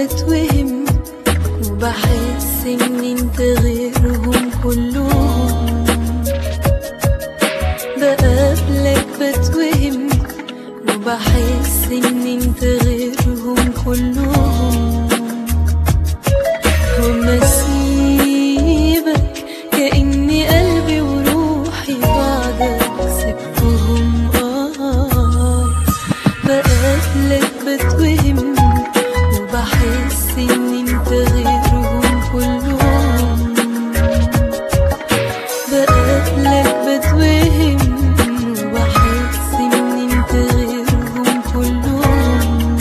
بتوهم وبحس ان انت غيرهم كلهم بقابلك بتوهم وبحس ان انت غيرهم كلهم وما اسيبك كأني قلبي وروحي بعدك سبتهم اه بقابلك بتوهم وبحس ان انت غيرهم كلهم بقابلك بتوهم وبحس ان انت غيرهم كلهم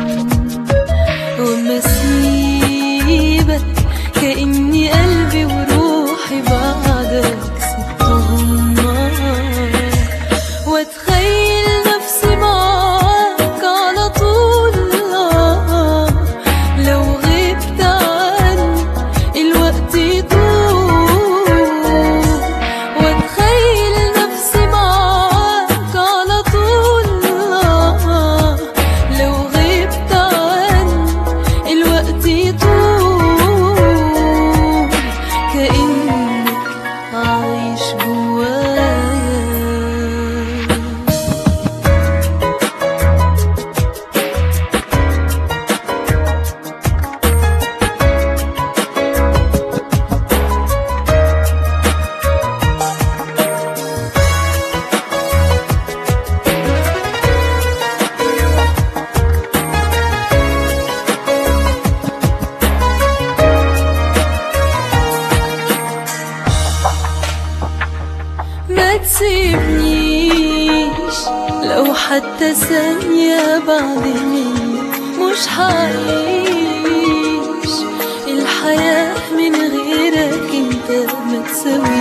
وما اسيبك كأني قلبي وروحي بعدك سبتهم آه واتخيل نفسي معاك على طول آه لو غبت عني الوقت يطول واتخيل نفسي معاك على طول آه لو غبت عني الوقت يطول كأنك عايش جوايا ما تسيبنيش لو حتى ثانية بعد منك مش هعيش الحياة من غيرك انت ما تسويش